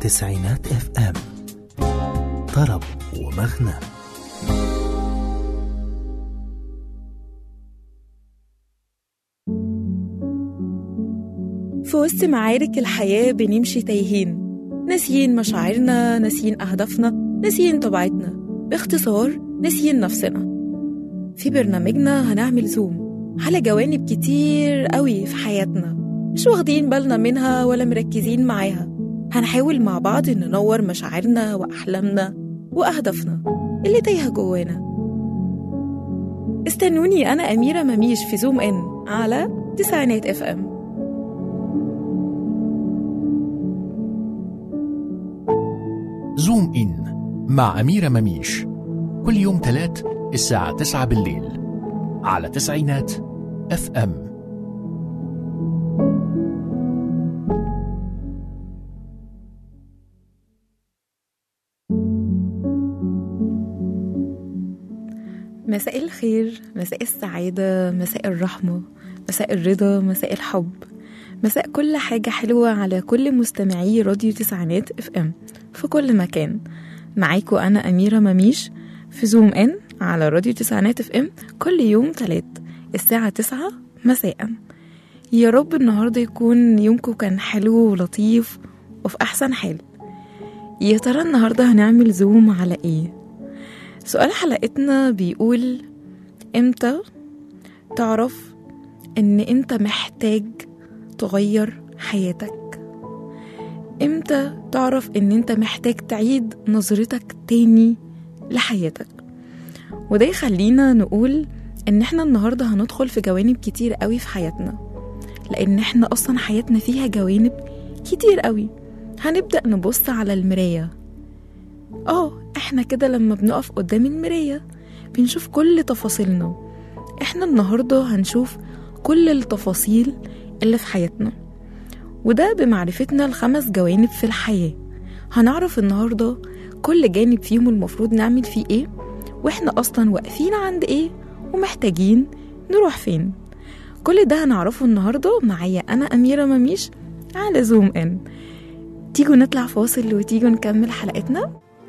تسعينات اف ام طرب ومغنى في وسط معارك الحياة بنمشي تايهين ناسيين مشاعرنا ناسيين أهدافنا ناسيين طبيعتنا باختصار ناسيين نفسنا في برنامجنا هنعمل زوم على جوانب كتير قوي في حياتنا مش واخدين بالنا منها ولا مركزين معاها هنحاول مع بعض ننور مشاعرنا وأحلامنا وأهدافنا اللي تايهة جوانا استنوني أنا أميرة مميش في زوم إن على تسعينات اف ام زوم إن مع أميرة مميش كل يوم تلات الساعة تسعة بالليل على تسعينات اف ام مساء الخير مساء السعادة مساء الرحمة مساء الرضا مساء الحب مساء كل حاجة حلوة على كل مستمعي راديو تسعينات اف ام في كل مكان معاكو أنا أميرة مميش في زوم ان على راديو تسعينات اف ام كل يوم تلات الساعة تسعة مساء يا رب النهاردة يكون يومكم كان حلو ولطيف وفي أحسن حال يا ترى النهاردة هنعمل زوم على ايه؟ سؤال حلقتنا بيقول امتى تعرف ان انت محتاج تغير حياتك امتى تعرف ان انت محتاج تعيد نظرتك تاني لحياتك وده يخلينا نقول ان احنا النهاردة هندخل في جوانب كتير قوي في حياتنا لان احنا اصلا حياتنا فيها جوانب كتير قوي هنبدأ نبص على المراية اه احنا كده لما بنقف قدام المراية بنشوف كل تفاصيلنا احنا النهاردة هنشوف كل التفاصيل اللي في حياتنا وده بمعرفتنا الخمس جوانب في الحياة هنعرف النهاردة كل جانب فيهم المفروض نعمل فيه ايه واحنا اصلا واقفين عند ايه ومحتاجين نروح فين كل ده هنعرفه النهاردة معايا انا اميرة مميش على زوم ان تيجوا نطلع فاصل وتيجوا نكمل حلقتنا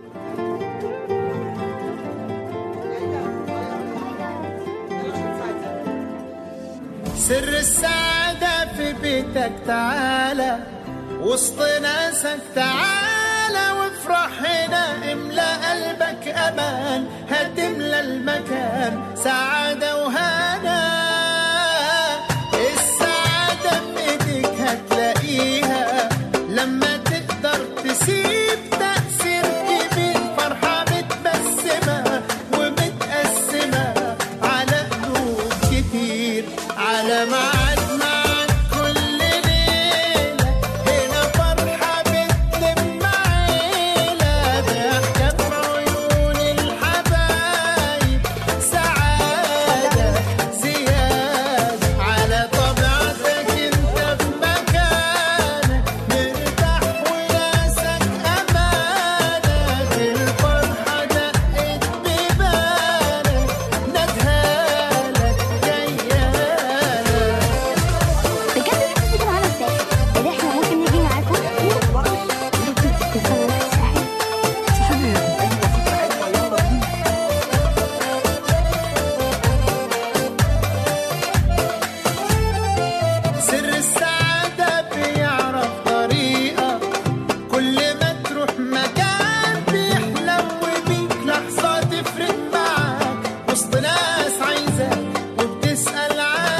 سر السعادة في بيتك تعالى وسط ناسك تعالى وافرح هنا املى قلبك امان هتملى المكان سعادة وهنا السعادة في ايديك هتلاقيها لما تقدر تسيب تأثير كبير فرحة متبسمة ومتقسمة على قلوب كتير على ميعاد معاك كل ليلة هنا فرحة بتلم عيلة ضحكة في عيون الحبايب سعادة زيادة على طبيعتك انت في مكانك مرتاح وناسك أمانك الفرحة دقت ببالك ندهالك جيالك بجد نفسي تيجي معانا الساحل اللي احنا ممكن نيجي معاكم تخلونا الساحل سر السعادة بيعرف طريقة كل ما تروح مكان بيحلو بيك لحظة تفرق معاك وسط ناس عايزاك وبتسأل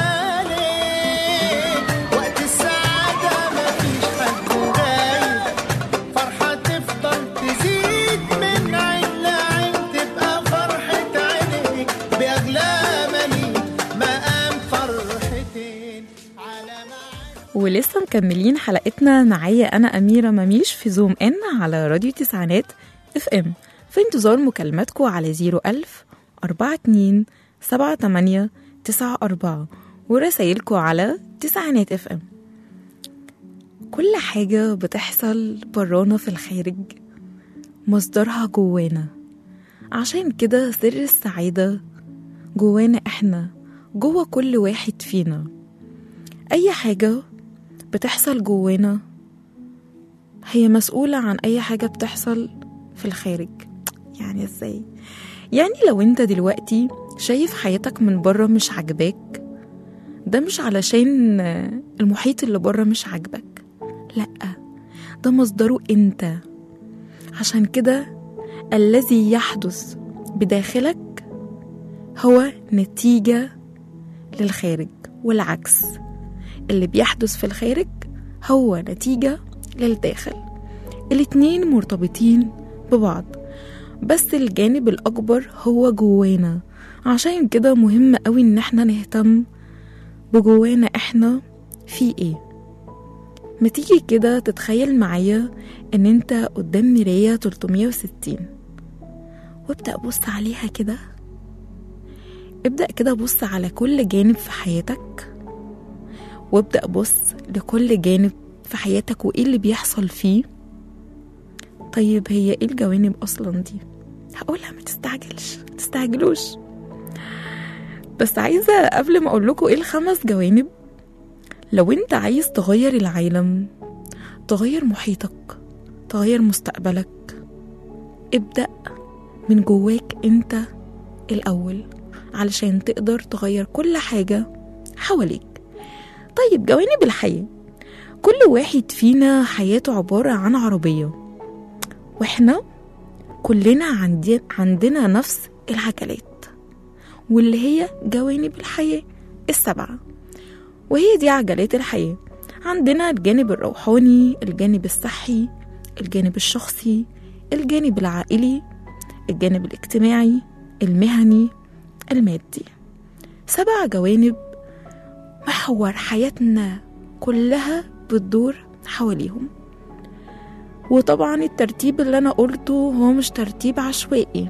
عليك وقت السعادة مفيش حد غايب فرحة تفضل تزيد من عين لعين تبقى فرحة عينيك بأغلى مليك مقام فرحتين على معاك ولسه مكملين حلقتنا معايا أنا أميرة مميش في زوم إن على راديو تسعينات اف ام في انتظار مكالماتكم على زيرو ألف أربعة اتنين سبعة تمانية تسعة أربعة ورسايلكم على تسعينات اف ام كل حاجة بتحصل برانا في الخارج مصدرها جوانا عشان كده سر السعادة جوانا احنا جوا كل واحد فينا أي حاجة بتحصل جوانا هي مسؤولة عن أي حاجة بتحصل في الخارج يعني ازاي يعني لو انت دلوقتي شايف حياتك من بره مش عاجباك ده مش علشان المحيط اللي بره مش عاجبك لأ ده مصدره انت عشان كده الذي يحدث بداخلك هو نتيجة للخارج والعكس اللي بيحدث في الخارج هو نتيجة للداخل الاتنين مرتبطين ببعض بس الجانب الأكبر هو جوانا عشان كده مهم قوي إن احنا نهتم بجوانا احنا في ايه ما تيجي كده تتخيل معايا ان انت قدام مراية 360 وابدأ بص عليها كده ابدأ كده بص على كل جانب في حياتك وابدأ بص لكل جانب في حياتك وايه اللي بيحصل فيه طيب هي ايه الجوانب اصلا دي هقولها ما تستعجلش ما تستعجلوش بس عايزة قبل ما اقول لكم ايه الخمس جوانب لو انت عايز تغير العالم تغير محيطك تغير مستقبلك ابدأ من جواك انت الاول علشان تقدر تغير كل حاجة حواليك طيب جوانب الحياة كل واحد فينا حياته عبارة عن عربية واحنا كلنا عندي عندنا نفس العجلات واللي هي جوانب الحياة السبعة وهي دي عجلات الحياة عندنا الجانب الروحاني الجانب الصحي الجانب الشخصي الجانب العائلي الجانب الاجتماعي المهني المادي سبع جوانب محور حياتنا كلها بتدور حواليهم وطبعا الترتيب اللي انا قلته هو مش ترتيب عشوائي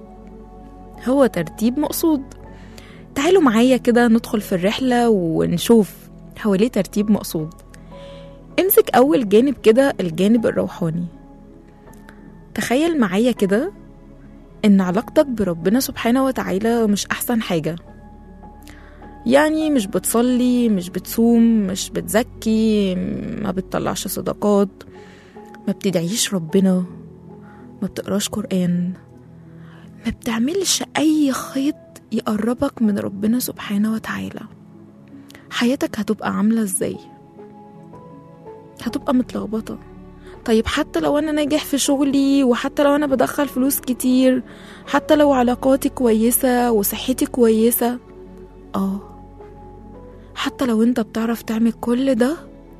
هو ترتيب مقصود تعالوا معايا كده ندخل في الرحلة ونشوف هو ليه ترتيب مقصود امسك أول جانب كده الجانب الروحاني تخيل معايا كده إن علاقتك بربنا سبحانه وتعالى مش أحسن حاجة يعني مش بتصلي مش بتصوم مش بتزكي ما بتطلعش صدقات ما بتدعيش ربنا ما بتقراش قرآن ما بتعملش أي خيط يقربك من ربنا سبحانه وتعالى حياتك هتبقى عاملة ازاي هتبقى متلخبطة طيب حتى لو أنا ناجح في شغلي وحتى لو أنا بدخل فلوس كتير حتى لو علاقاتي كويسة وصحتي كويسة اه حتى لو انت بتعرف تعمل كل ده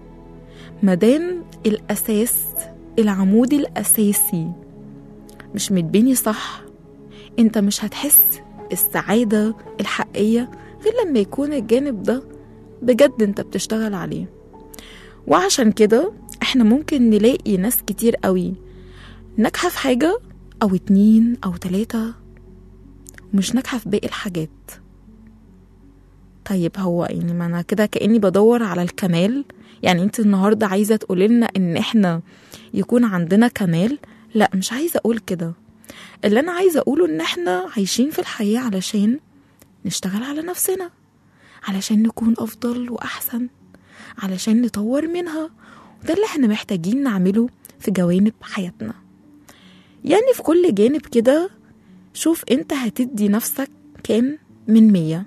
مادام الأساس العمود الأساسي مش متبني صح انت مش هتحس السعادة الحقيقية غير لما يكون الجانب ده بجد انت بتشتغل عليه وعشان كده احنا ممكن نلاقي ناس كتير قوي ناجحة في حاجة أو اتنين أو تلاتة ومش ناجحة في باقي الحاجات طيب هو يعني ما أنا كده كأني بدور على الكمال يعني انت النهاردة عايزة تقولي لنا ان احنا يكون عندنا كمال لا مش عايزة أقول كده اللي أنا عايزة أقوله إن إحنا عايشين في الحياة علشان نشتغل على نفسنا علشان نكون أفضل وأحسن علشان نطور منها ده اللي احنا محتاجين نعمله في جوانب حياتنا يعني في كل جانب كده شوف انت هتدي نفسك كام من مية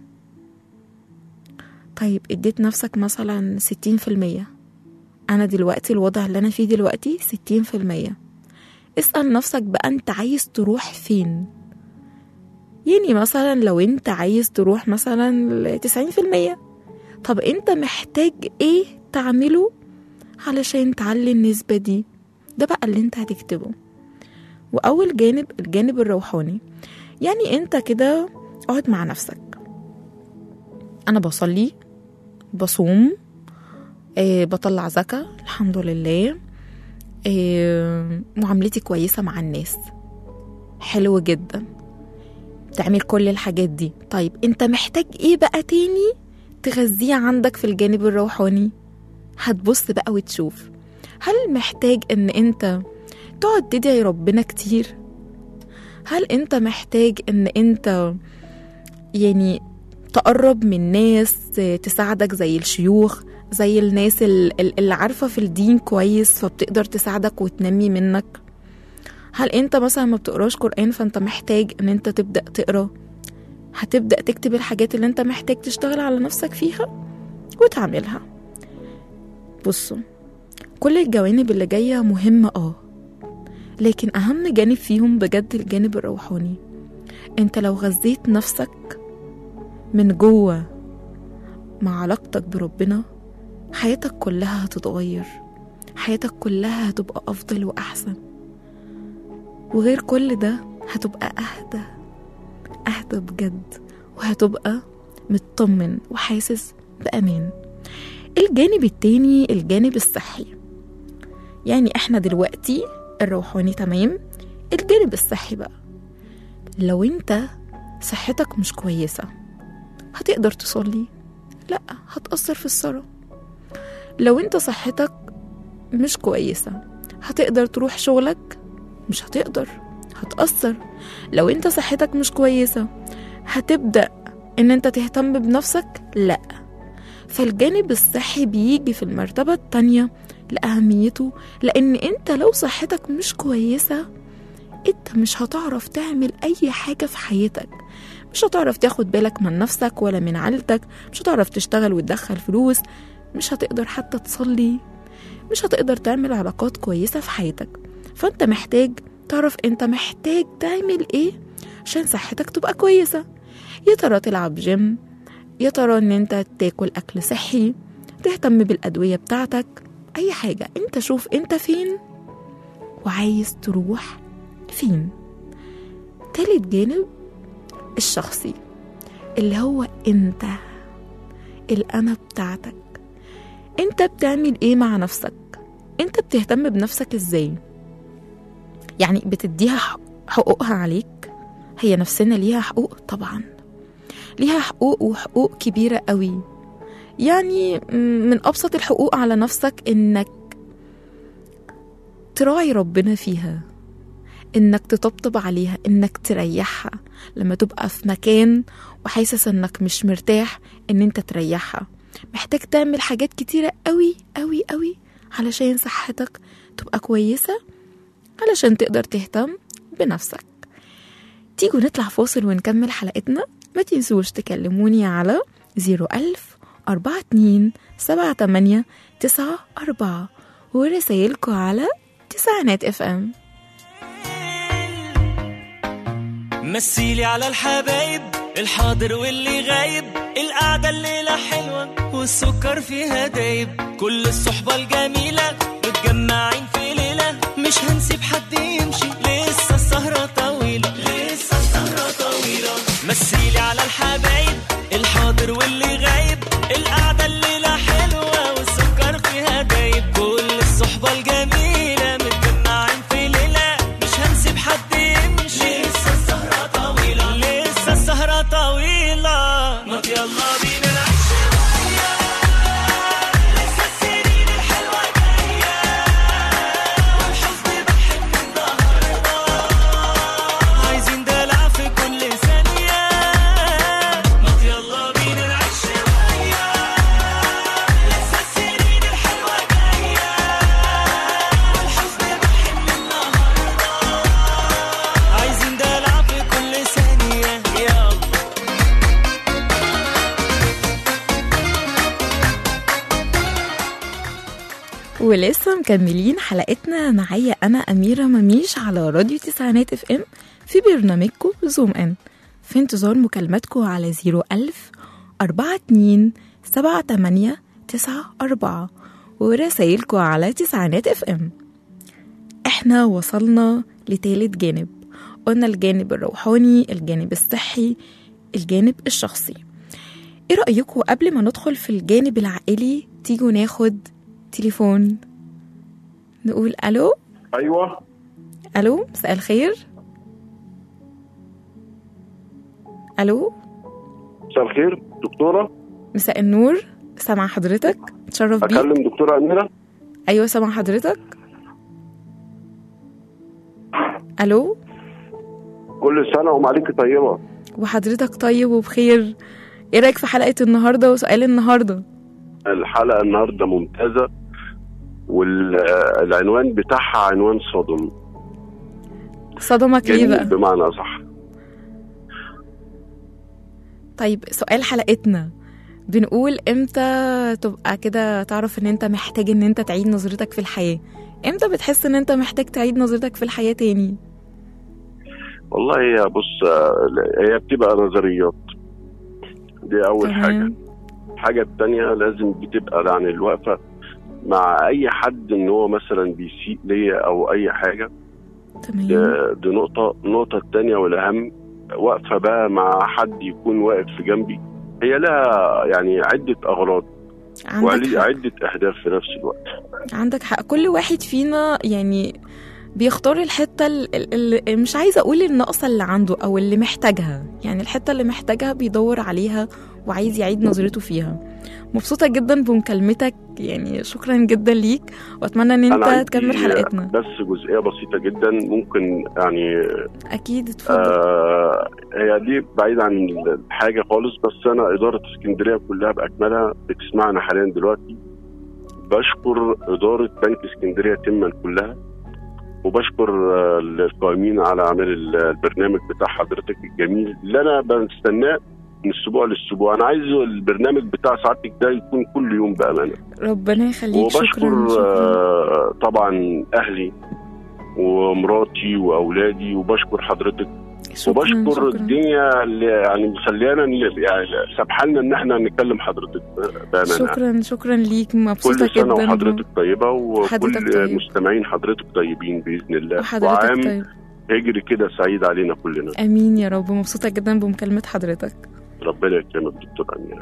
طيب اديت نفسك مثلا ستين في المية أنا دلوقتي الوضع اللي أنا فيه دلوقتي ستين في المية اسأل نفسك بقى انت عايز تروح فين يعني مثلا لو انت عايز تروح مثلا لتسعين في المية طب انت محتاج ايه تعمله علشان تعلي النسبة دي ده بقى اللي انت هتكتبه وأول جانب الجانب الروحاني يعني انت كده اقعد مع نفسك أنا بصلي بصوم آه بطلع زكاة الحمد لله آه معاملتي كويسة مع الناس حلو جدا تعمل كل الحاجات دي طيب انت محتاج ايه بقى تاني تغذيه عندك في الجانب الروحاني هتبص بقى وتشوف هل محتاج ان انت تقعد تدعي ربنا كتير هل انت محتاج ان انت يعني تقرب من ناس تساعدك زي الشيوخ زي الناس ال- ال- اللي عارفة في الدين كويس فبتقدر تساعدك وتنمي منك هل انت مثلا ما بتقراش قرآن فانت محتاج ان انت تبدأ تقرا هتبدأ تكتب الحاجات اللي انت محتاج تشتغل على نفسك فيها وتعملها بصوا كل الجوانب اللي جاية مهمة اه لكن أهم جانب فيهم بجد الجانب الروحاني انت لو غذيت نفسك من جوه مع علاقتك بربنا حياتك كلها هتتغير حياتك كلها هتبقى أفضل وأحسن وغير كل ده هتبقى أهدى أهدى بجد وهتبقى مطمن وحاسس بأمان الجانب التاني الجانب الصحي يعني احنا دلوقتي الروحاني تمام الجانب الصحي بقى لو انت صحتك مش كويسة هتقدر تصلي لا هتأثر في الصلاة لو انت صحتك مش كويسة هتقدر تروح شغلك مش هتقدر هتأثر لو انت صحتك مش كويسة هتبدأ ان انت تهتم بنفسك لا فالجانب الصحي بيجي في المرتبة التانية لأهميته لأن انت لو صحتك مش كويسة انت مش هتعرف تعمل أي حاجة في حياتك مش هتعرف تاخد بالك من نفسك ولا من عيلتك مش هتعرف تشتغل وتدخل فلوس مش هتقدر حتى تصلي مش هتقدر تعمل علاقات كويسة في حياتك فانت محتاج تعرف انت محتاج تعمل ايه عشان صحتك تبقى كويسة يا ترى تلعب جيم يا ترى ان انت تاكل اكل صحي تهتم بالادوية بتاعتك اي حاجة انت شوف انت فين وعايز تروح فين تالت جانب الشخصي اللي هو انت الانا بتاعتك انت بتعمل ايه مع نفسك انت بتهتم بنفسك ازاي يعني بتديها حق- حقوقها عليك هي نفسنا ليها حقوق طبعا ليها حقوق وحقوق كبيرة قوي يعني م- من أبسط الحقوق على نفسك إنك تراعي ربنا فيها إنك تطبطب عليها إنك تريحها لما تبقى في مكان وحاسس إنك مش مرتاح إن أنت تريحها محتاج تعمل حاجات كتيرة قوي قوي قوي علشان صحتك تبقى كويسة علشان تقدر تهتم بنفسك تيجوا نطلع فاصل ونكمل حلقتنا ما تنسوش تكلموني على 01000 42 78 94 ورسايلكم على تسعينات اف ام مثيلي على الحبايب الحاضر واللي غايب القعدة الليلة حلوة والسكر فيها دايب كل الصحبة الجميلة متجمعين في ليلة مش هنسيب حد يمشي لسه السهرة طويلة لسه السهرة طويلة مثيلي على الحبايب الحاضر واللي غايب القعدة الليلة حلوة والسكر فيها دايب كل الصحبة الجميلة متجمعين في ليلة مش هنسيب حد يمشي لسه السهرة طويلة لسه السهرة طويلة ما يلا بينا نعيش شوية لسه السنين الحلوة جاية والحزن بحب النهاردة عايزين دلع في كل ثانية ما يلا بينا نعيش شوية لسه السنين الحلوة جاية والحزن بحب النهاردة عايزين دلع في كل ثانية يلا ولسه مكملين حلقتنا معايا أنا أميرة مميش على راديو تسعينات اف ام في برنامجكم زوم ان في انتظار مكالماتكم على 01000 42 78 94 ورسايلكم على تسعينات اف ام احنا وصلنا لتالت جانب قلنا الجانب الروحاني الجانب الصحي الجانب الشخصي ايه رأيكم قبل ما ندخل في الجانب العائلي تيجوا ناخد تليفون نقول الو ايوه الو مساء الخير الو مساء الخير دكتوره مساء النور سامع حضرتك اتشرف بيك اكلم دكتوره اميره ايوه سامع حضرتك الو كل سنه ومعليكي طيبه وحضرتك طيب وبخير ايه رايك في حلقه النهارده وسؤال النهارده الحلقه النهارده ممتازه والعنوان بتاعها عنوان صدم صدمك ليه جميل بقى بمعنى اصح طيب سؤال حلقتنا بنقول امتى تبقى كده تعرف ان انت محتاج ان انت تعيد نظرتك في الحياة امتى بتحس ان انت محتاج تعيد نظرتك في الحياة تاني والله يا بص آه، هي بتبقى نظريات دي اول حاجه تمام الحاجه التانية لازم بتبقى يعني الوقفه مع اي حد ان هو مثلا بيسيء ليا او اي حاجه تمام دي- دي نقطه النقطه التانية والاهم واقفه بقى مع حد يكون واقف في جنبي هي لها يعني عده اغراض عندك حق. وعدة اهداف في نفس الوقت عندك حق كل واحد فينا يعني بيختار الحتة اللي مش عايزة أقول الناقصة اللي عنده أو اللي محتاجها يعني الحتة اللي محتاجها بيدور عليها وعايز يعيد نظرته فيها مبسوطة جدا بمكالمتك يعني شكرا جدا ليك وأتمنى إن أنا عندي أنت تكمل حلقتنا بس جزئيه بسيطه جدا ممكن يعني أكيد اتفضل آه هي دي بعيد عن الحاجه خالص بس انا اداره اسكندريه كلها باكملها بتسمعنا حاليا دلوقتي بشكر اداره بنك اسكندريه تما كلها وبشكر آه، القائمين على اعمال ال- البرنامج بتاع حضرتك الجميل اللي انا بستناه من الاسبوع للاسبوع انا عايز البرنامج بتاع سعادتك ده يكون كل يوم بامانه ربنا يخليك شكرا وبشكر شكرا آه، طبعا اهلي ومراتي واولادي وبشكر حضرتك شكرا وبشكر شكرا الدنيا اللي يعني مخليانا ن- يعني سامحالنا ان احنا نكلم حضرتك بامانه شكرا شكرا ليك مبسوطة كل سنه جدا وحضرتك طيبة حضرتك وكل طيب. مستمعين حضرتك طيبين باذن الله وحضرتك وعام طيب هجري كده سعيد علينا كلنا امين يا رب مبسوطه جدا بمكالمه حضرتك ربنا يكرمك دكتور اميره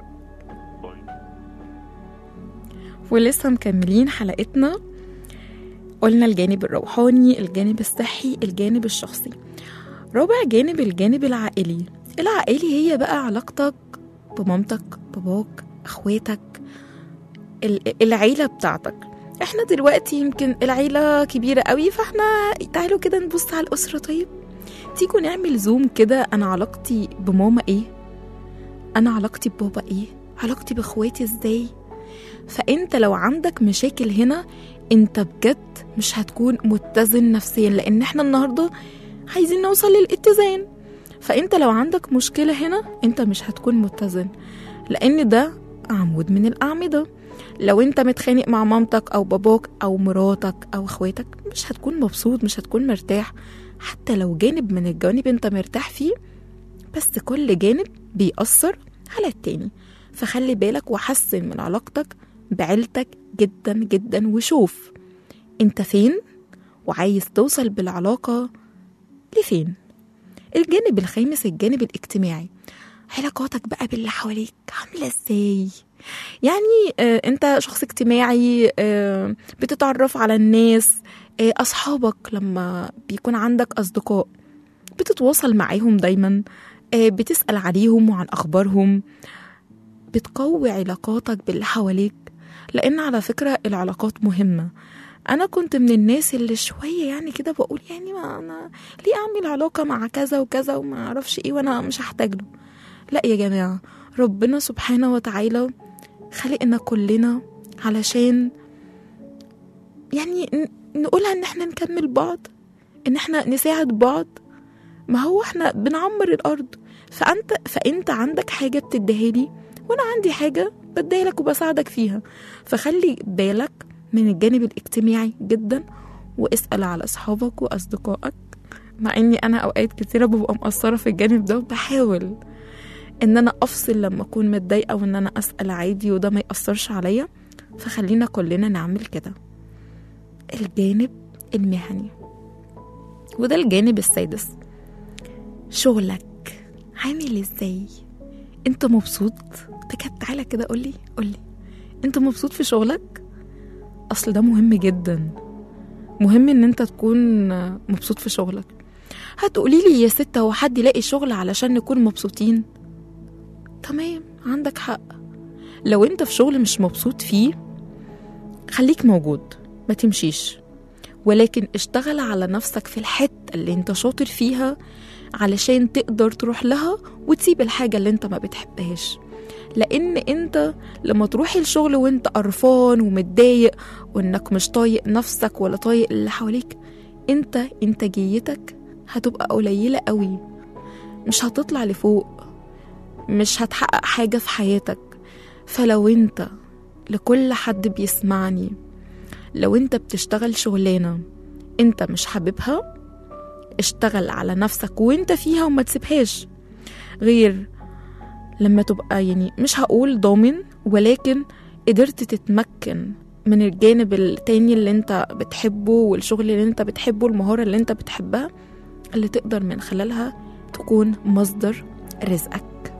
ولسه مكملين حلقتنا قلنا الجانب الروحاني الجانب الصحي الجانب الشخصي رابع جانب الجانب العائلي العائلي هي بقى علاقتك بمامتك باباك اخواتك ال- العيلة بتاعتك احنا دلوقتي يمكن العيلة كبيرة قوي فاحنا تعالوا كده نبص على الأسرة طيب تيجوا نعمل زوم كده أنا علاقتي بماما ايه أنا علاقتي ببابا ايه علاقتي باخواتي ازاي فانت لو عندك مشاكل هنا انت بجد مش هتكون متزن نفسيا لان احنا النهارده عايزين نوصل للاتزان فانت لو عندك مشكله هنا انت مش هتكون متزن لان ده عمود من الاعمده لو انت متخانق مع مامتك او باباك او مراتك او اخواتك مش هتكون مبسوط مش هتكون مرتاح حتى لو جانب من الجوانب انت مرتاح فيه بس كل جانب بيأثر على التاني فخلي بالك وحسن من علاقتك بعيلتك جدا جدا وشوف انت فين وعايز توصل بالعلاقة لفين الجانب الخامس الجانب الاجتماعي علاقاتك بقى باللي حواليك عاملة ازاي يعني آه انت شخص اجتماعي آه بتتعرف على الناس آه اصحابك لما بيكون عندك اصدقاء بتتواصل معاهم دايما آه بتسأل عليهم وعن اخبارهم بتقوي علاقاتك باللي حواليك لان على فكره العلاقات مهمه انا كنت من الناس اللي شويه يعني كده بقول يعني ما انا ليه اعمل علاقه مع كذا وكذا وما اعرفش ايه وانا مش هحتاج له لا يا جماعه ربنا سبحانه وتعالى خلقنا كلنا علشان يعني ن- نقولها ان احنا نكمل بعض ان احنا نساعد بعض ما هو احنا بنعمر الارض فانت فانت عندك حاجه بتديها لي وانا عندي حاجه بديها لك وبساعدك فيها فخلي بالك من الجانب الاجتماعي جدا واسال على اصحابك واصدقائك مع اني انا اوقات كتيره ببقى مقصره في الجانب ده وبحاول ان انا افصل لما اكون متضايقه وان انا اسال عادي وده ما ياثرش عليا فخلينا كلنا نعمل كده الجانب المهني وده الجانب السادس شغلك عامل ازاي انت مبسوط بجد تعالى كده قولي قولي انت مبسوط في شغلك اصل ده مهم جدا مهم ان انت تكون مبسوط في شغلك هتقولي لي يا ستة هو حد يلاقي شغل علشان نكون مبسوطين تمام عندك حق لو انت في شغل مش مبسوط فيه خليك موجود ما تمشيش ولكن اشتغل على نفسك في الحتة اللي انت شاطر فيها علشان تقدر تروح لها وتسيب الحاجة اللي انت ما بتحبهاش لان انت لما تروح الشغل وانت قرفان ومتضايق وانك مش طايق نفسك ولا طايق اللي حواليك انت انتاجيتك هتبقى قليلة قوي مش هتطلع لفوق مش هتحقق حاجة في حياتك فلو انت لكل حد بيسمعني لو انت بتشتغل شغلانة انت مش حاببها اشتغل على نفسك وانت فيها وما تسيبهاش غير لما تبقى يعني مش هقول ضامن ولكن قدرت تتمكن من الجانب التاني اللي انت بتحبه والشغل اللي انت بتحبه المهارة اللي انت بتحبها اللي تقدر من خلالها تكون مصدر رزقك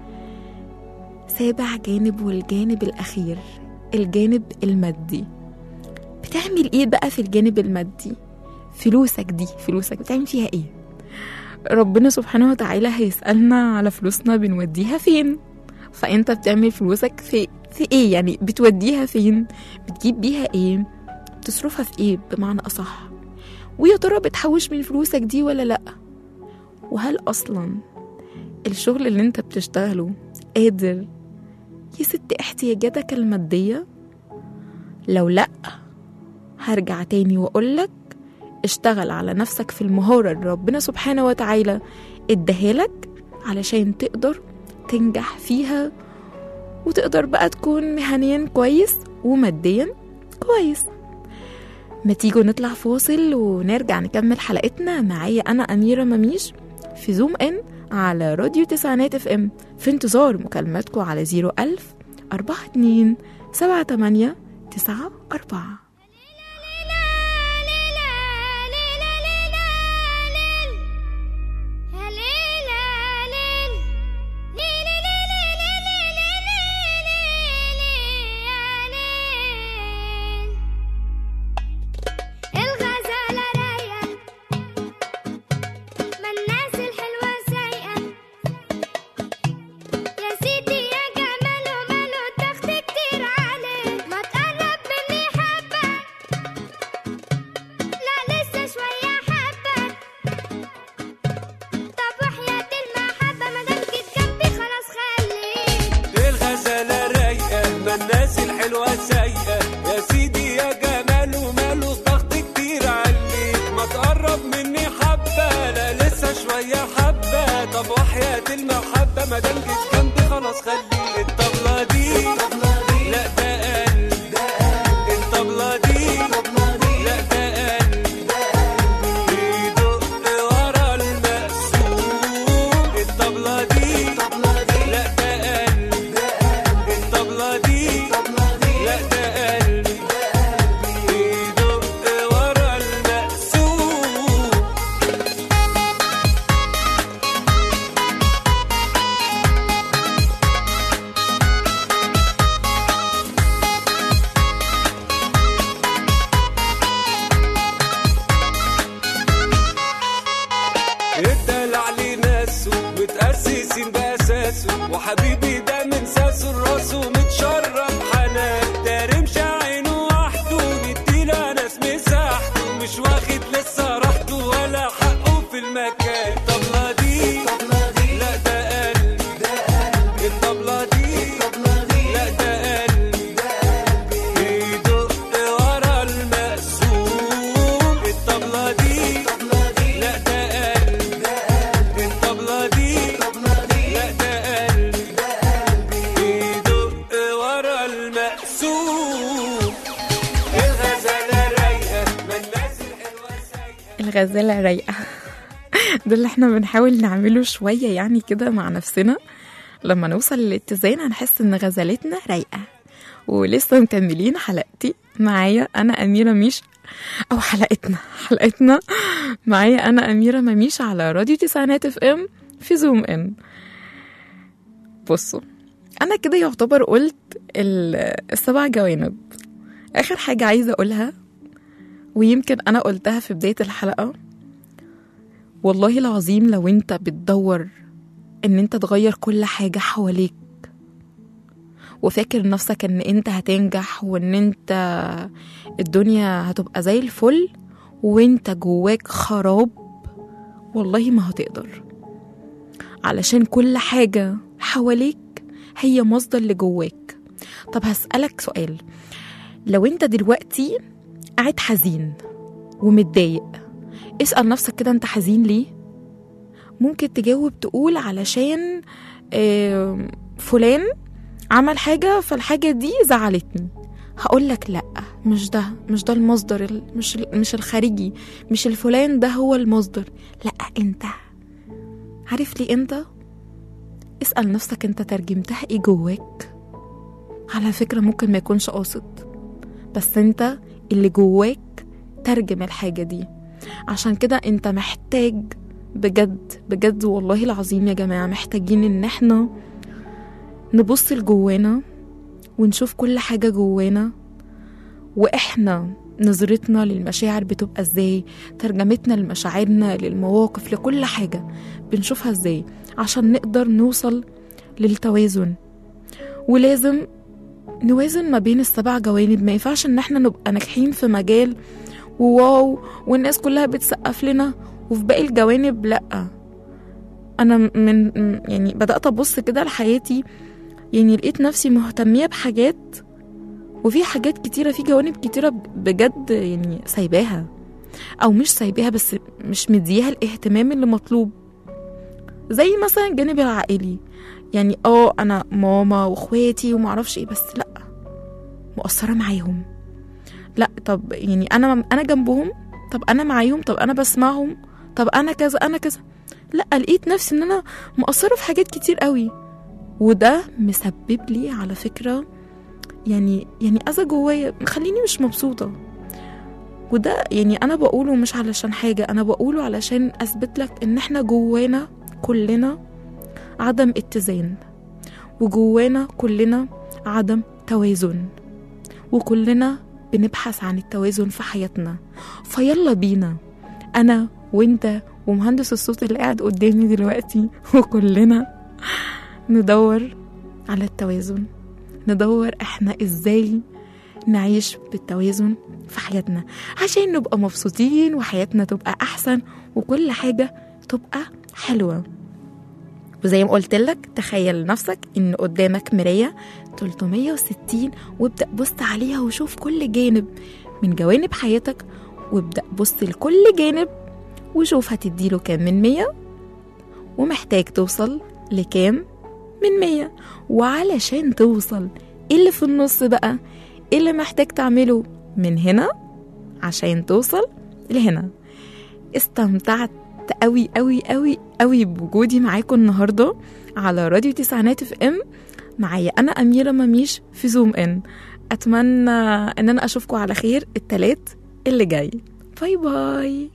سابع جانب والجانب الأخير الجانب المادي بتعمل ايه بقى في الجانب المادي فلوسك دي فلوسك بتعمل فيها ايه ربنا سبحانه وتعالى هيسألنا على فلوسنا بنوديها فين فانت بتعمل فلوسك في في ايه يعني بتوديها فين بتجيب بيها ايه بتصرفها في ايه بمعنى اصح ويا ترى بتحوش من فلوسك دي ولا لا وهل اصلا الشغل اللي انت بتشتغله قادر يسد احتياجاتك المادية لو لا هرجع تاني واقولك اشتغل على نفسك في المهارة اللي ربنا سبحانه وتعالى اداهالك علشان تقدر تنجح فيها وتقدر بقى تكون مهنيا كويس وماديا كويس ما تيجوا نطلع فاصل ونرجع نكمل حلقتنا معايا أنا أميرة مميش في زوم إن على راديو تسعينات اف ام في انتظار مكالماتكم على زيرو ألف أربعة اتنين سبعة تمانية تسعة أربعة الغزالة رايقة ما الناس الحلوة سايقة يا سيدي يا جمال وماله ضغط كتير عليه ما تقرب مني حبة لا لسه شوية حبة طب وحياة المحبة مادام جيت جنبي خلاص خليك الغزالة رايقة ما الناس الحلوة سايقة يا سيدي يا جمال وماله ضغط كتير عليك ما تقرب مني حبة لا لسه شوية حبة طب وحياة المحبة ما دام جيت جنبي خلاص خلي الطبلة دي لا ده قلب الطبلة دي لا ده قلب بيدق ورا المقسوم الطبلة دي لا ده قلب الطبلة دي لا ده قلبي بيدق ورا المقسوم الدلع ليه ناسه متأسسين بأساسه وحبيبي ده من ساسه لراسه متشرب حنان ده رمش عينه وحده نديله ناس مساحته مش واخد لسه راحته ولا حقه في المكان الطبلة دي لا ده قلبي الطبلة دي لا ده قلبي بيدق ورا المقسوم الطبلة دي لا ده قلبي الطبلة دي لا ده قلبي بيدق ورا المقسوم الغزالة رايقة ما الناس الحلوة سايقة الغزالة رايقة ده اللي احنا بنحاول نعمله شوية يعني كده مع نفسنا لما نوصل للاتزان هنحس ان غزالتنا رايقة ولسه مكملين حلقتي معايا انا اميرة ميش او حلقتنا حلقتنا معايا انا اميرة مميش على راديو تسعينات اف ام في زوم ان بصوا انا كده يعتبر قلت ال- السبع جوانب اخر حاجة عايزة اقولها ويمكن انا قلتها في بداية الحلقة والله العظيم لو انت بتدور ان انت تغير كل حاجة حواليك وفاكر نفسك ان انت هتنجح وان انت الدنيا هتبقى زي الفل وانت جواك خراب والله ما هتقدر علشان كل حاجة حواليك هي مصدر اللي جواك طب هسألك سؤال لو انت دلوقتي قاعد حزين ومتضايق اسأل نفسك كده انت حزين ليه ممكن تجاوب تقول علشان آه، فلان عمل حاجة فالحاجة دي زعلتني هقول لك لا مش ده مش ده المصدر ال- مش ال- مش الخارجي مش الفلان ده هو المصدر لا انت عارف ليه انت اسأل نفسك انت ترجمتها ايه جواك على فكرة ممكن ما يكونش قاصد بس انت اللي جواك ترجم الحاجة دي عشان كده انت محتاج بجد بجد والله العظيم يا جماعة محتاجين ان احنا نبص لجوانا ونشوف كل حاجة جوانا واحنا نظرتنا للمشاعر بتبقى ازاي ترجمتنا لمشاعرنا للمواقف لكل حاجة بنشوفها ازاي عشان نقدر نوصل للتوازن ولازم نوازن ما بين السبع جوانب ما ينفعش ان احنا نبقى ناجحين في مجال وواو والناس كلها بتسقف لنا وفي باقي الجوانب لأ انا من م- يعني بدأت ابص كده لحياتي يعني لقيت نفسي مهتمية بحاجات وفي حاجات كتيرة في جوانب كتيرة بجد يعني سايباها أو مش سايباها بس مش مديها الاهتمام اللي مطلوب زي مثلا الجانب العائلي يعني اه انا ماما واخواتي ومعرفش ايه بس لا مقصرة معاهم لا طب يعني انا انا جنبهم طب انا معاهم طب انا بسمعهم طب انا كذا انا كذا لا لقيت نفسي ان انا مقصرة في حاجات كتير قوي وده مسبب لي على فكرة يعني يعني أذى جوايا مخليني مش مبسوطة وده يعني أنا بقوله مش علشان حاجة أنا بقوله علشان أثبت لك إن إحنا جوانا كلنا عدم اتزان وجوانا كلنا عدم توازن وكلنا بنبحث عن التوازن في حياتنا فيلا بينا أنا وإنت ومهندس الصوت اللي قاعد قدامي دلوقتي وكلنا ندور على التوازن ندور احنا ازاي نعيش بالتوازن في حياتنا عشان نبقى مبسوطين وحياتنا تبقى احسن وكل حاجة تبقى حلوة وزي ما قلت لك تخيل نفسك ان قدامك مراية 360 وابدأ بص عليها وشوف كل جانب من جوانب حياتك وابدأ بص لكل جانب وشوف هتديله كام من مية ومحتاج توصل لكام من مية وعلشان توصل ايه اللي في النص بقى ايه اللي محتاج تعمله من هنا عشان توصل لهنا استمتعت قوي قوي قوي قوي بوجودي معاكم النهارده على راديو تسعينات اف ام معايا انا اميره مميش في زوم ان اتمنى ان انا اشوفكم على خير التلات اللي جاي باي باي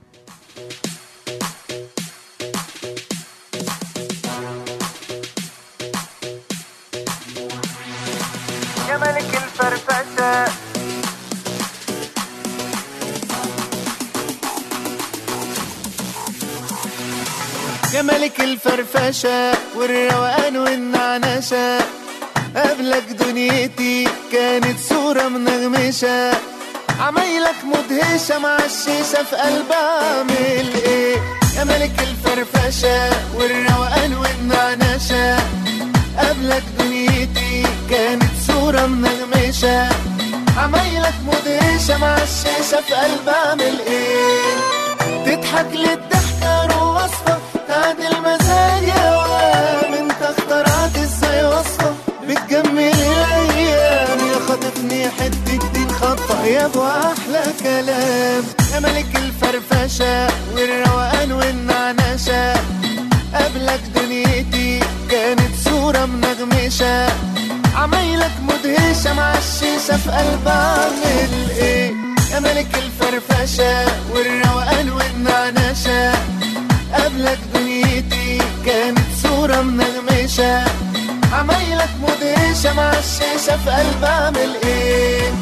يا ملك الفرفشة يا ملك الفرفشة والروقان والنعنشة قبلك دنيتي كانت صورة منغمشة عمايلك مدهشة مع الشيشة في قلب أعمل إيه يا ملك الفرفشة والروقان والنعنشة قبلك دنيتي كانت صورة منغمشة عمايلك مدهشة مع الشيشة في قلب أعمل إيه تضحك للضحكة وصفة تعدل مزاج يا وام انت اخترعت ازاي وصفة بتجمل الايام يا خاطفني حتة دين خطة يا ابو احلى كلام يا ملك الفرفشة والروقان والنعنشة قبلك دنيتي كانت صورة منغمشة عمايلك مدهشة مع الشيشة في قلب اعمل ايه يا ملك الفرفشة والروقان والنعنشة قبلك دنيتي كانت صورة منغمشة عمايلك مدهشة مع الشيشة في قلب اعمل ايه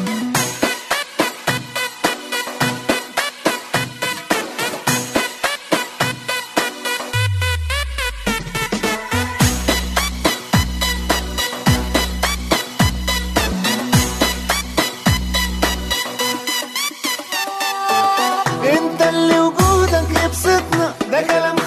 انت اللي وجودك يبسطنا ده كلام